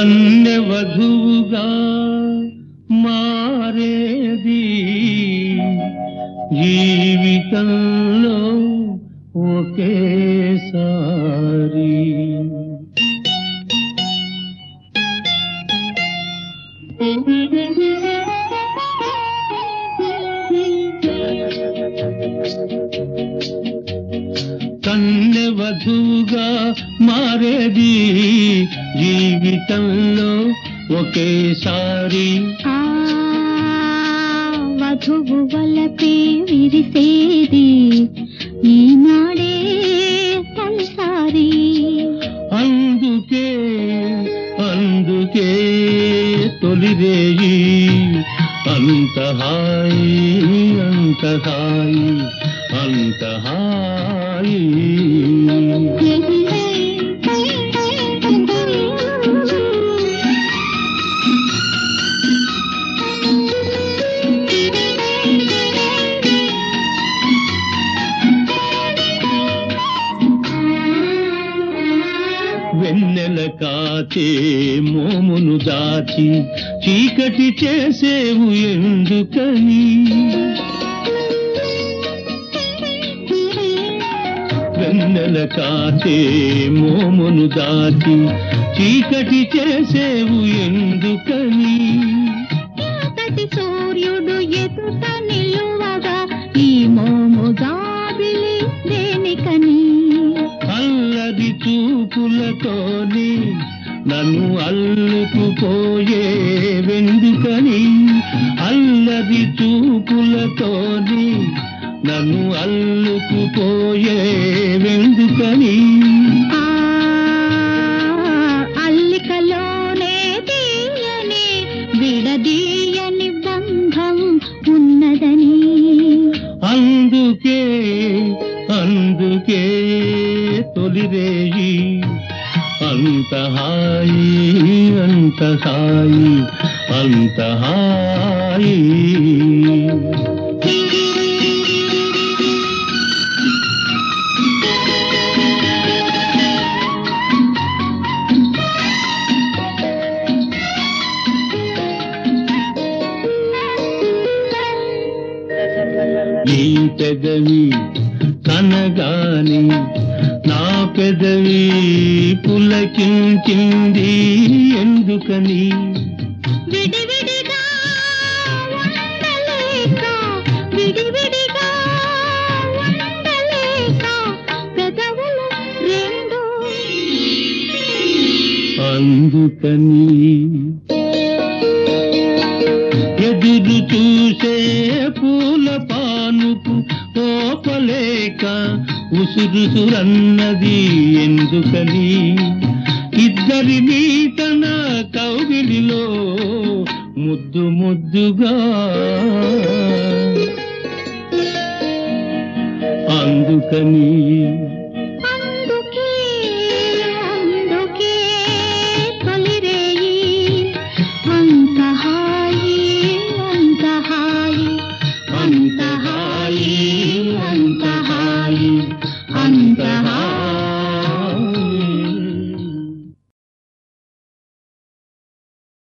కన్నె వధువుగా మారేది జీవితంలో ఒకేసారి కన్నె వధువుగా మారేది జీవితంలో ఒకేసారి ఆ వధువు వలపే విరిసేది ఈనాడే సంసారి అందుకే అందుకే తొలిరేయి అంత హాయి అంత హాయి అంత హాయి వెన్నెల కాచే మోమును దాచి చీకటి చేసేవు ఎందుకని వెన్నెల కాచే మోమును దాచి చీకటి చేసేవు ఎందుకని ఎంతటి సూర్యుడు ఎదుట నిలువగా ఈ మోము జాబిలి దేనికని అల్లరి చూపులతోని నన్ను అల్లుకుపోయే వెందుకని అల్లరి చూపులతోని నన్ను అల్లుకుపోయే వెందుకని ఆ అల్లికలోనే తీయని విడదీయని బంధం ఉన్నదని అందుకే అందుకే తొలిరేయి అంత హాయి అంత హాయి అంత హాయి నీ పెదవి కనగాని నా పెదవి పులకించింది ఎందుకని విడివిడిగా ఉండలేక విడివిడిగా ఉండలేక పెదవులు రెండు అందుకని ఎదురు చూసే పూల పానుపు ఓపలేక ఉసురుసురన్నది ఎందుకని ఇద్దరిని తన కౌగిలిలో ముద్దు ముద్దుగా అందుకని